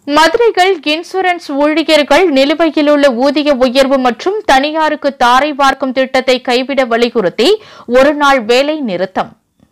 மதுரைகள் insurance ஊழியர்கள் நிலுவையில் உள்ள ஊதிய உயர்வு மற்றும் தனியாருக்கு தாரை வார்க்கும் திட்டத்தை கைவிட வலியுறுத்தி ஒருநாள் வேலை நிறுத்தம்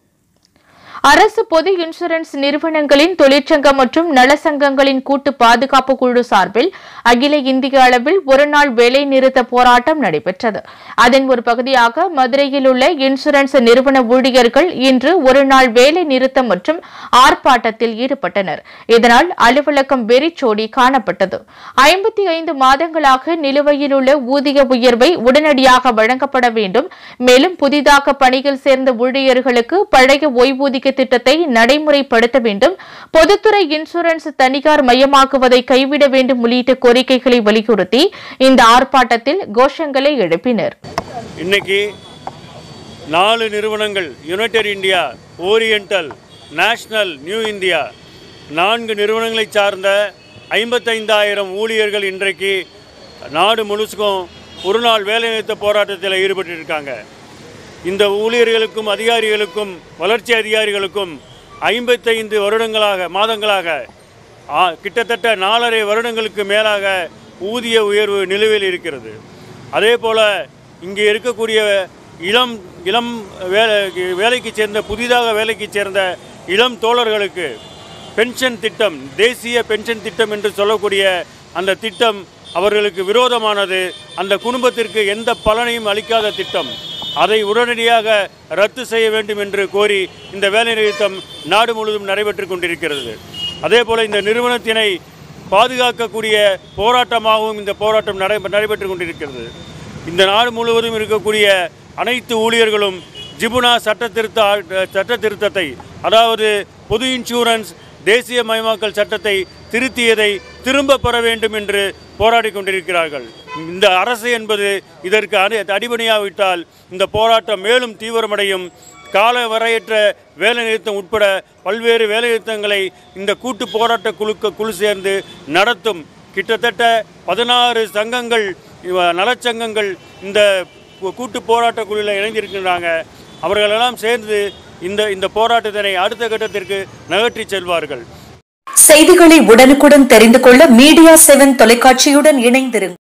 அரசு பொது இன்சூரன்ஸ் நிறுவனங்களின் தொழிற்சங்கம் மற்றும் நலசங்கங்களின் கூட்டு பாதுகாப்பு குழு சார்பில் அகில இந்திய அளவில் ஒருநாள் வேலை நிறுத்த போராட்டம் நடைபெற்றது அதன் ஒரு பகுதியாக மதுரையில் உள்ள இன்சூரன்ஸ் நிறுவன ஊழியர்கள் இன்று ஒருநாள் வேலை நிறுத்தம் மற்றும் ஆர்ப்பாட்டத்தில் ஈடுபட்டனர் இதனால் அலுவலகம் வெறிச்சோடி காணப்பட்டது ஐம்பத்தி ஐந்து மாதங்களாக நிலுவையில் உள்ள ஊதிய உயர்வை உடனடியாக வழங்கப்பட வேண்டும் மேலும் புதிதாக பணியில் சேர்ந்த ஊழியர்களுக்கு பழைய ஓய்வூதிய திட்டத்தை நடைமுறைப்படுத்த வேண்டும் பொதுத்துறை இன்சூரன்ஸ் தனியார் மயமாக்குவதை கைவிட வேண்டும் உள்ளிட்ட கோரிக்கைகளை வலியுறுத்தி இந்த ஆர்ப்பாட்டத்தில் கோஷங்களை எழுப்பினர் இன்னைக்கு நாலு நிறுவனங்கள் United India Oriental National New India நான்கு நிறுவனங்களை சார்ந்த ஐம்பத்தைந்தாயிரம் ஊழியர்கள் இன்றைக்கு நாடு முழுசுக்கும் ஒரு நாள் வேலைநிறுத்த போராட்டத்தில் ஈடுபட்டிருக்காங்க இந்த ஊழியர்களுக்கும் அதிகாரிகளுக்கும் வளர்ச்சி அதிகாரிகளுக்கும் ஐம்பத்தைந்து வருடங்களாக மாதங்களாக ஆ, கிட்டத்தட்ட நாலரை வருடங்களுக்கு மேலாக ஊதிய உயர்வு நிலுவையில் இருக்கிறது அதே போல் இங்கே இருக்கக்கூடிய இளம் இளம் வேலை வேலைக்கு சேர்ந்த புதிதாக வேலைக்கு சேர்ந்த இளம் தோழர்களுக்கு பென்ஷன் திட்டம் தேசிய பென்ஷன் திட்டம் என்று சொல்லக்கூடிய அந்த திட்டம் அவர்களுக்கு விரோதமானது அந்த குடும்பத்திற்கு எந்த பலனையும் அளிக்காத திட்டம் அதை உடனடியாக ரத்து செய்ய வேண்டும் என்று கோரி இந்த வேலைநிறுத்தம் நாடு முழுவதும் நடைபெற்று கொண்டிருக்கிறது அதே போல் இந்த நிறுவனத்தினை பாதுகாக்கக்கூடிய போராட்டமாகவும் இந்த போராட்டம் நடை நடைபெற்று கொண்டிருக்கிறது இந்த நாடு முழுவதும் இருக்கக்கூடிய அனைத்து ஊழியர்களும் ஜிபுனா சட்ட திருத்த சட்ட திருத்தத்தை அதாவது பொது இன்சூரன்ஸ் தேசிய மயமாக்கல் சட்டத்தை திருத்தியதை திரும்ப பெற வேண்டும் என்று போராடி கொண்டிருக்கிறார்கள் இந்த அரசு என்பது இதற்கு அடி அடிபணியாவிட்டால் இந்த போராட்டம் மேலும் தீவிரமடையும் கால வரையற்ற வேலைநிறுத்தம் உட்பட பல்வேறு வேலைநிறுத்தங்களை இந்த கூட்டு போராட்ட குழுக்க குழு சேர்ந்து நடத்தும் கிட்டத்தட்ட பதினாறு சங்கங்கள் இவ- நலச்சங்கங்கள் இந்த கூ- கூட்டு போராட்ட குழுவில் இணைந்திருக்கின்றாங்க அவர்களெல்லாம் சேர்ந்து இந்த இந்த போராட்டத்தினை அடுத்த கட்டத்திற்கு நகர்த்தி செல்வார்கள் செய்திகளை உடனுக்குடன் தெரிந்து கொள்ள மீடியா செவன் தொலைக்காட்சியுடன் இணைந்திருங்கள்